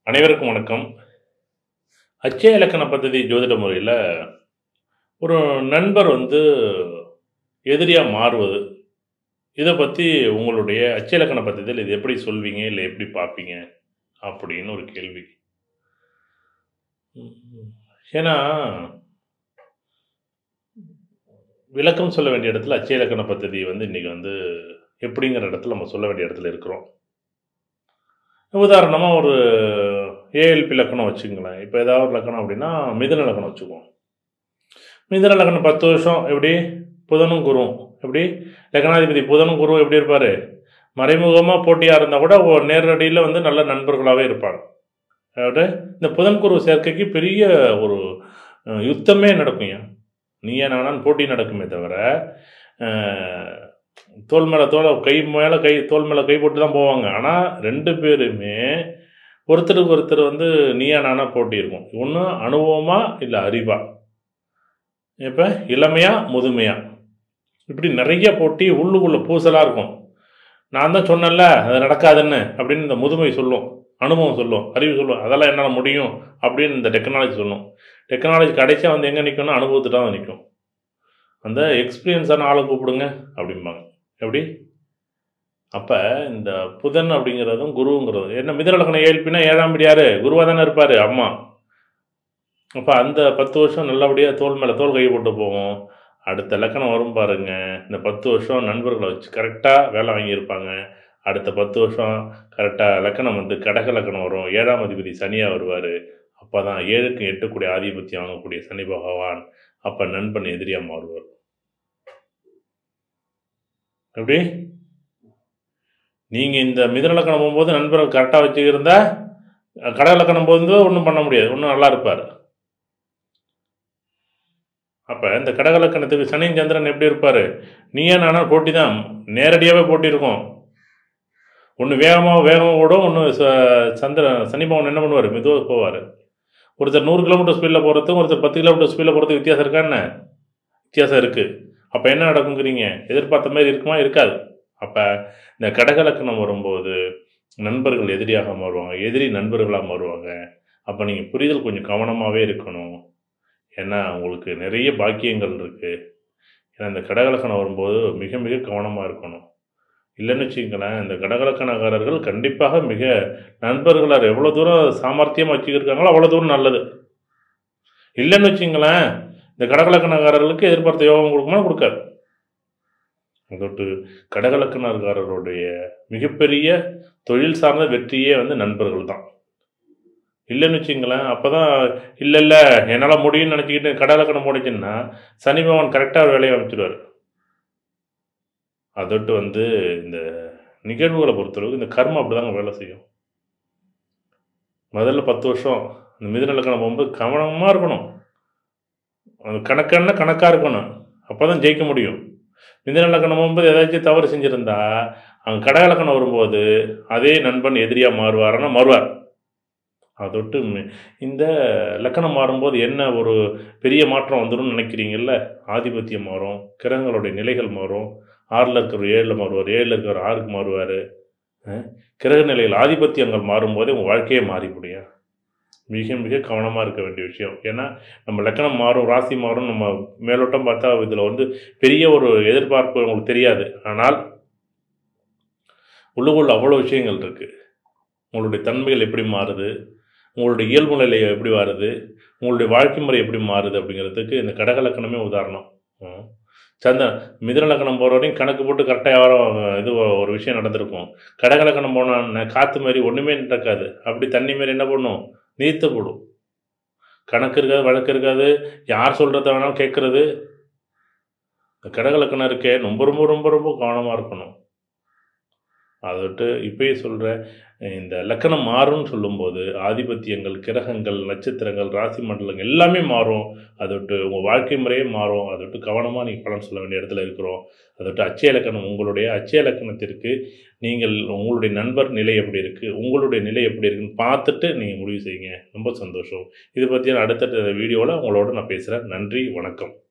அனைவருக்கும் வணக்கம் அச்சய இலக்கண பദ്ധதி ஜோதிட முறையில் ஒரு நண்பர் வந்து எதிரியாக மாறுவது இதை பற்றி உங்களுடைய அச்சய இலக்கண பദ്ധதியில் இது எப்படி சொல்வீங்க இல்லை எப்படி பார்ப்பீங்க அப்படின்னு ஒரு கேள்வி உம், ஏன்னா விளக்கம் சொல்ல வேண்டிய இடத்துல அச்சய இலக்கண பദ്ധதி வந்து இன்றைக்கி வந்து எப்படிங்கிற இடத்துல நம்ம சொல்ல வேண்டிய இடத்துல இருக்கிறோம் உதாரணமாக ஒரு ஏஎல்பி லக்கணம் வச்சுங்களேன் இப்போ ஏதாவது ஒரு லக்கணம் அப்படின்னா மிதுன லக்கணம் வச்சுக்குவோம் மிதுன லக்கணம் பத்து வருஷம் எப்படி புதனும் குருவும் எப்படி லக்னாதிபதி புதனும் குருவும் எப்படி இருப்பார் மறைமுகமாக போட்டியாக இருந்தால் கூட ஒரு நேரடியில் வந்து நல்ல நண்பர்களாகவே இருப்பாங்க அதாவது இந்த புதன் குரு சேர்க்கைக்கு பெரிய ஒரு அஹ், யுத்தமே நடக்கும் ஏன் நீ ஏன் நானான்னு போட்டி நடக்குமே தவிர அஹ், தோல் மேலே தோல் கை மேலே கை தோல் மேலே கை போட்டு தான் போவாங்க ஆனால் ரெண்டு பேருமே ஒருத்தருக்கு ஒருத்தர் வந்து நீயா நானா போட்டி இருக்கும் ஒன்று அனுபவமா இல்லை அறிவா இப்போ இளமையா முதுமையா இப்படி நிறைய போட்டி உள்ளுக்குள்ள பூசலாக இருக்கும் நான் தான் சொன்னேன்ல அது நடக்காதுன்னு அப்படின்னு இந்த முதுமை சொல்லும் அனுபவம் சொல்லும் அறிவு சொல்லும் அதெல்லாம் என்னால் முடியும் அப்படின்னு இந்த டெக்னாலஜி சொல்லும் டெக்னாலஜி கடைசியாக வந்து எங்கே நிற்கும்னா அனுபவத்துட்டு தான் நிற்கும் அந்த எக்ஸ்பீரியன்ஸான ஆளை கூப்பிடுங்க அப்படிம்பாங்க எப்படி அப்போ இந்த புதன் அப்படிங்கிறதும் குருங்கிறதும் என்ன மிதலக்கணம் ஏழ்பினா ஏழாம் படி யாரு குருவாக தானே இருப்பார் அம்மா அப்போ அந்த பத்து வருஷம் நல்லபடியாக தோல் மேலே தோல் கை போட்டு போவோம் அடுத்த லக்கணம் வரும் பாருங்க இந்த பத்து வருஷம் நண்பர்களை வச்சு கரெக்டாக வேலை வாங்கியிருப்பாங்க அடுத்த பத்து வருஷம் கரெக்டாக லக்கணம் வந்து கடக லக்கணம் வரும் ஏழாம் அதிபதி சனியாக வருவார் அப்போ தான் ஏழுக்கு எட்டுக்கூடிய ஆதிபத்தியம் வாங்கக்கூடிய சனி பகவான் அப்போ நண்பன் எதிரியாக மாறுவார் எப்படி நீங்கள் இந்த மிதன லக்கணம் போகும்போது நண்பர்கள் கரெக்டாக வச்சுக்கிருந்தா கடக லக்கணம் போகும்போது ஒன்றும் பண்ண முடியாது ஒன்றும் நல்லா இருப்பார் அப்போ இந்த கடக லக்கணத்துக்கு சனி சந்திரன் எப்படி இருப்பார் நீயே நானா போட்டி தான் நேரடியாகவே போட்டி இருக்கும் ஒன்று வேகமாக வேகமாக ஓடும் ஒன்று சந்திரன் சனி பவன் என்ன பண்ணுவார் மெதுவாக போவார் ஒருத்தர் நூறு கிலோமீட்டர் ஸ்பீடில் போகிறதுக்கும் ஒருத்தர் பத்து கிலோமீட்டர் ஸ்பீடில் போகிறதுக்கு வித்தியாசம் இருக்கா என்ன வித்தியாசம் இருக்குது அப்போ என்ன நடக்குங்கிறீங்க எதிர்பார்த்த மாதிரி இருக்குமா இருக்காது அப்போ இந்த கடகலக்கணம் வரும்போது நண்பர்கள் எதிரியாக மாறுவாங்க எதிரி நண்பர்களாக மாறுவாங்க அப்போ நீங்கள் புரிதல் கொஞ்சம் கவனமாகவே இருக்கணும் ஏன்னா உங்களுக்கு நிறைய பாக்கியங்கள் இருக்குது ஏன்னா இந்த கடகலக்கணம் வரும்போது மிக மிக கவனமாக இருக்கணும் இல்லைன்னு வச்சுங்களேன் இந்த கடகலக்கணக்காரர்கள் கண்டிப்பாக மிக நண்பர்களார் எவ்வளோ தூரம் சாமர்த்தியமாக வச்சுக்கிருக்காங்களோ அவ்வளோ தூரம் நல்லது இல்லைன்னு வச்சுங்களேன் இந்த கடகலக்கணக்காரர்களுக்கு எதிர்பார்த்த யோகம் கொடுக்குமா கொடுக்காது அதோட்டு கடகலக்கணக்காரருடைய மிகப்பெரிய தொழில் சார்ந்த வெற்றியே வந்து நண்பர்கள் தான் இல்லைன்னு வச்சுங்களேன் அப்போ தான் இல்லை இல்லை என்னால் முடியும்னு நினச்சிக்கிட்டு கடலக்கணம் போடுச்சுன்னா சனி பகவான் கரெக்டாக ஒரு வேலையை அமைச்சிடுவார் அதோட்டு வந்து இந்த நிகழ்வுகளை பொறுத்தளவுக்கு இந்த கர்மம் அப்படிதாங்க வேலை செய்யும் முதல்ல பத்து வருஷம் இந்த மிதுன இலக்கணம் போகும்போது கவனமாக இருக்கணும் அது கணக்குன்னா கணக்காக இருக்கணும் அப்போ தான் ஜெயிக்க முடியும் மிதுன இலக்கணம் போகும்போது ஏதாச்சும் தவறு செஞ்சுருந்தா அவங்க கடக இலக்கணம் வரும்போது அதே நண்பன் எதிரியாக மாறுவாருன்னா மாறுவார் அதொட்டு மி- இந்த லக்கணம் மாறும்போது என்ன ஒரு பெரிய மாற்றம் வந்துடும்னு நினைக்கிறீங்கல்ல ஆதிபத்தியம் மாறும் கிரகங்களுடைய நிலைகள் மாறும் ஆறில் இருக்கிறவர் ஏழில் மாறுவார் ஏழில் இருக்கிறவர் ஆறுக்கு மாறுவார் கிரக நிலைகள் ஆதிபத்தியங்கள் மாறும்போதே உங்கள் வாழ்க்கையே மாறி முடியும் மிக மிக கவனமாக இருக்க வேண்டிய விஷயம் ஏன்னா நம்ம லக்கணம் மாறும் ராசி மாறும் நம்ம மேலோட்டம் பார்த்தா இதில் வந்து பெரிய ஒரு எதிர்பார்ப்பு உங்களுக்கு தெரியாது ஆனால் உள்ளுக்குள்ள அவ்வளோ விஷயங்கள் இருக்குது உங்களுடைய தன்மைகள் எப்படி மாறுது உங்களுடைய இயல்பு நிலை எப்படி மாறுது உங்களுடைய வாழ்க்கை முறை எப்படி மாறுது அப்படிங்கிறதுக்கு இந்த கடகலக்கணமே உதாரணம் ம். சந்திரன் மிதுன லக்கணம் போகிற வரையும் கணக்கு போட்டு கரெக்டாக யாரும் இது ஒரு விஷயம் நடந்திருக்கும் கடகலக்கணம் போன காற்று மாதிரி ஒன்றுமே நடக்காது அப்படி தண்ணி மாதிரி என்ன பண்ணும் நீர்த்து போடும் கணக்கு இருக்காது வழக்கு இருக்காது யார் சொல்கிறத வேணாலும் கேட்குறது இந்த கடகலக்கணம் இருக்கே ரொம்ப ரொம்ப ரொம்ப ரொம்ப கவனமாக இருக்கணும் அதை விட்டு இப்பயே சொல்கிறேன் இந்த லக்கணம் மாறும்னு சொல்லும்போது ஆதிபத்தியங்கள் கிரகங்கள் நட்சத்திரங்கள் ராசி மண்டலங்கள் எல்லாமே மாறும் அதை விட்டு உங்கள் வாழ்க்கை முறையே மாறும் அதை விட்டு கவனமாக நீங்கள் பலன் சொல்ல வேண்டிய இடத்துல இருக்கிறோம் அதை விட்டு அச்சய இலக்கணம் உங்களுடைய அச்சய இலக்கணத்திற்கு நீங்கள் உங்களுடைய நண்பர் நிலை எப்படி இருக்குது உங்களுடைய நிலை எப்படி இருக்குன்னு பார்த்துட்டு நீங்கள் முடிவு செய்யுங்க ரொம்ப சந்தோஷம் இது பற்றி நான் அடுத்த வீடியோவில் உங்களோட நான் பேசுகிறேன் நன்றி வணக்கம்